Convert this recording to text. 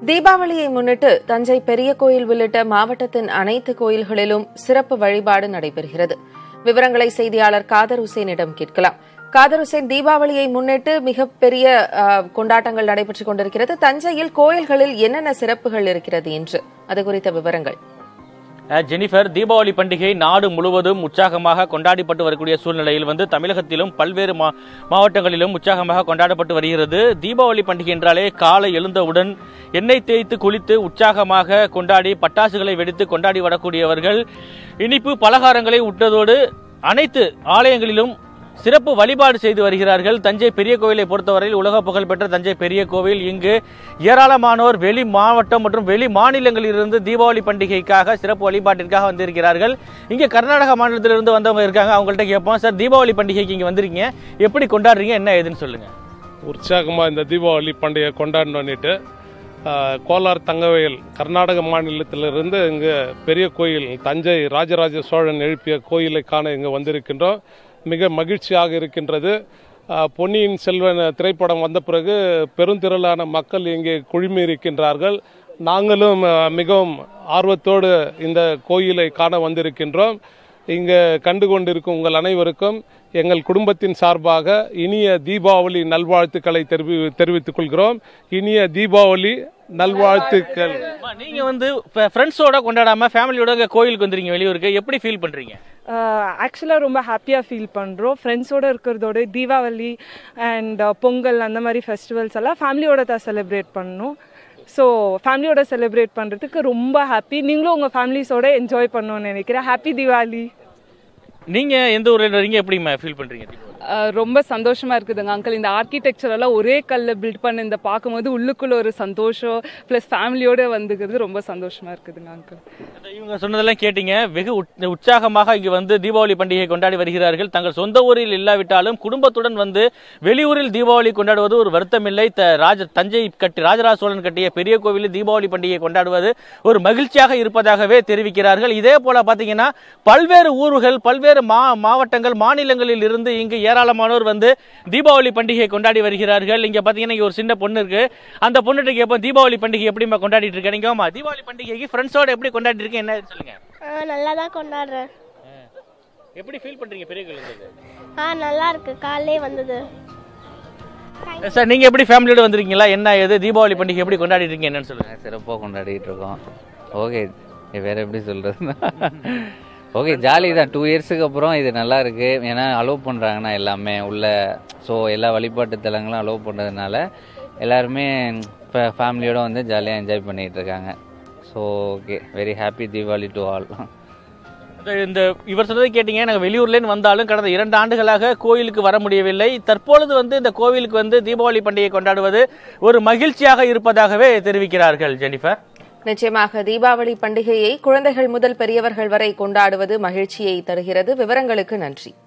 தீபாவளியை முன்னிட்டு தஞ்சை பெரிய கோயில் உள்ளிட்ட மாவட்டத்தின் அனைத்து கோயில்களிலும் சிறப்பு வழிபாடு நடைபெறுகிறது விவரங்களை செய்தியாளர் காதர் ஹுசேனிடம் கேட்கலாம் காதர் ஹுசேன் தீபாவளியை முன்னிட்டு மிகப்பெரிய அஹ், கொண்டாட்டங்கள் நடைபெற்றுக் கொண்டிருக்கிறது தஞ்சையில் கோயில்களில் என்னென்ன சிறப்புகள் இருக்கிறது என்று அது குறித்த விவரங்கள் அஹ் ஜெனிஃபர் தீபாவளி பண்டிகை நாடு முழுவதும் உற்சாகமாக கொண்டாடப்பட்டு வரக்கூடிய சூழ்நிலையில் வந்து தமிழகத்திலும் பல்வேறு மா- மாவட்டங்களிலும் உற்சாகமாக கொண்டாடப்பட்டு வருகிறது தீபாவளி பண்டிகை என்றாலே காலை எழுந்தவுடன் எண்ணெய் தேய்த்து குளித்து உற்சாகமாக கொண்டாடி பட்டாசுகளை வெடித்து கொண்டாடி வரக்கூடியவர்கள் இனிப்பு பலகாரங்களை உட்டதோடு அனைத்து ஆலயங்களிலும் சிறப்பு வழிபாடு செய்து வருகிறார்கள் தஞ்சை பெரிய கோவிலை பொறுத்தவரையில் உலக புகழ்பெற்ற தஞ்சை பெரிய கோவில் இங்கு ஏராளமானோர் வெளி மாவட்டம் மற்றும் வெளி மாநிலங்களிலிருந்து தீபாவளி பண்டிகைக்காக சிறப்பு வழிபாட்டிற்காக வந்திருக்கிறார்கள் இங்கே கர்நாடக மாநிலத்திலிருந்து வந்தவங்க இருக்காங்க அவங்கள்ட்ட கேட்போம் சார் தீபாவளி பண்டிகைக்கு இங்கே வந்திருக்கீங்க எப்படி கொண்டாடுறீங்க என்ன ஏதுன்னு சொல்லுங்க உற்சாகமாக இந்த தீபாவளி பண்டிகை கொண்டாடணுன்னுட்டு ஆஹ், கோலார் தங்கவயல் கர்நாடக மாநிலத்திலிருந்து இங்கே பெரிய கோயில் தஞ்சை ராஜராஜ சோழன் எழுப்பிய கோயிலை காண இங்கே வந்திருக்கின்றோம் மிக மகிழ்ச்சியாக இருக்கின்றது ஆஹ், பொன்னியின் செல்வன் திரைப்படம் வந்த பிறகு பெருந்திரளான மக்கள் இங்கே குழுமி இருக்கின்றார்கள் நாங்களும் ஆஹ், மிகவும் ஆர்வத்தோடு இந்த கோயிலை காண வந்திருக்கின்றோம் இங்கே கண்டு கொண்டிருக்கும் உங்கள் அனைவருக்கும் எங்கள் குடும்பத்தின் சார்பாக இனிய தீபாவளி நல்வாழ்த்துக்களை தெரிவி தெரிவித்துக் கொள்கிறோம் இனிய தீபாவளி நல்வாழ்த்துக்கள் அம்மா, நீங்க வந்து ஃப்ரெண்ட்ஸோட கொண்டாடாம ஃபேமிலியோட இங்க கோயிலுக்கு வந்துறீங்க வெளியூருக்கு எப்படி ஃபீல் பண்றீங்க ஆக்சுவலாக ரொம்ப ஹாப்பியாக ஃபீல் பண்ணுறோம் ஃப்ரெண்ட்ஸோடு இருக்கிறதோட தீபாவளி அண்ட் பொங்கல் அந்த மாதிரி ஃபெஸ்டிவல்ஸ் எல்லாம் ஃபேமிலியோட தான் செலிப்ரேட் பண்ணணும் ஸோ ஃபேமிலியோட செலிப்ரேட் பண்ணுறதுக்கு ரொம்ப ஹாப்பி நீங்களும் உங்கள் ஃபேமிலிஸோட என்ஜாய் பண்ணணும்னு நினைக்கிறேன் ஹாப்பி தீபாவளி நீங்க எந்த ஊர்ல இருக்கீங்க எப்படி ஃபீல் பண்றீங்க தீபாவளி? அஹ் ரொம்ப சந்தோஷமா இருக்குதுங்க அங்கிள் இந்த ஆர்கிடெக்சர் எல்லாம் ஒரே கல்ல பில்ட் பண்ண இந்த பார்க்கும்போது உள்ளுக்குள்ள ஒரு சந்தோஷம் ப்ளஸ் ஃபேமிலியோட வந்துக்கிறது ரொம்ப சந்தோஷமா இருக்குதுங்க அங்கிள் அந்த இவங்க சொன்னதெல்லாம் கேட்டீங்க வெகு உட்- உற்சாகமாக இங்கு வந்து தீபாவளி பண்டிகை கொண்டாடி வருகிறார்கள் தங்கள் சொந்த ஊரில் இல்லாவிட்டாலும் குடும்பத்துடன் வந்து வெளியூரில் தீபாவளி கொண்டாடுவது ஒரு வருத்தமில்லை த- ராஜ தஞ்சை கட்டி ராஜராஜ சோழன் கட்டிய பெரிய கோவிலில் தீபாவளி பண்டிகை கொண்டாடுவது ஒரு மகிழ்ச்சியாக இருப்பதாகவே தெரிவிக்கிறார்கள் இதே போல பாத்தீங்கன்னா பல்வேறு ஊர்கள் பல்வேறு மா மாவட்டங்கள் மாநிலங்களில் இருந்து இங்கு ஏராளமானோர் வந்து தீபாவளி பண்டிகை கொண்டாடி வருகிறார்கள் இங்க பாத்தீங்கன்னா இங்க ஒரு சின்ன பொண்ணு இருக்கு அந்த பொண்ணுகிட்ட கேட்போம் தீபாவளி பண்டிகை எப்படிமா கொண்டாடிட்டு இருக்க நீங்க ஆமா தீபாவளி பண்டிகைக்கு ஃப்ரெண்ட்ஸோட எப்படி கொண்டாடி இருக்கீங்க என்ன சொல்லுங்க ஆ நல்லா தான் கொண்டாடுறேன் எப்படி ஃபீல் பண்றீங்க பெரிய கோயில் ஆ நல்லா இருக்கு காலையிலே வந்தது சார் நீங்க எப்படி ஃபேமிலியோட வந்திருக்கீங்களா என்ன ஏது தீபாவளி பண்டிகை எப்படி கொண்டாடிட்டு இருக்கீங்க என்னன்னு சொல்லுங்க சிறப்பாக கொண்டாடிட்டு இருக்கோம் ஓகே வேற எப்படி சொல்றது ஓகே ஜாலி தான் டூ இயர்ஸுக்கு அப்புறம் இது நல்லா இருக்கு ஏன்னா அலோவ் பண்ணுறாங்கண்ணா எல்லாமே உள்ள ஸோ எல்லா வழிபாட்டு தலங்களும் அலோவ் பண்ணுறதுனால எல்லாருமே இப்போ ஃபேமிலியோட வந்து ஜாலியாக என்ஜாய் பண்ணிட்டு இருக்காங்க so okay very happy Deepavali to all இந்த இவர் சொன்னதை கேட்டீங்க நாங்கள் வெளியூர்லேருந்து வந்தாலும் கடந்த இரண்டு ஆண்டுகளாக கோயிலுக்கு வர முடியவில்லை தற்பொழுது வந்து இந்த கோவிலுக்கு வந்து தீபாவளி பண்டிகை கொண்டாடுவது ஒரு மகிழ்ச்சியாக இருப்பதாகவே தெரிவிக்கிறார்கள் ஜெனிஃபர் நிச்சயமாக தீபாவளி பண்டிகையை குழந்தைகள் முதல் பெரியவர்கள் வரை கொண்டாடுவது மகிழ்ச்சியை தருகிறது விவரங்களுக்கு நன்றி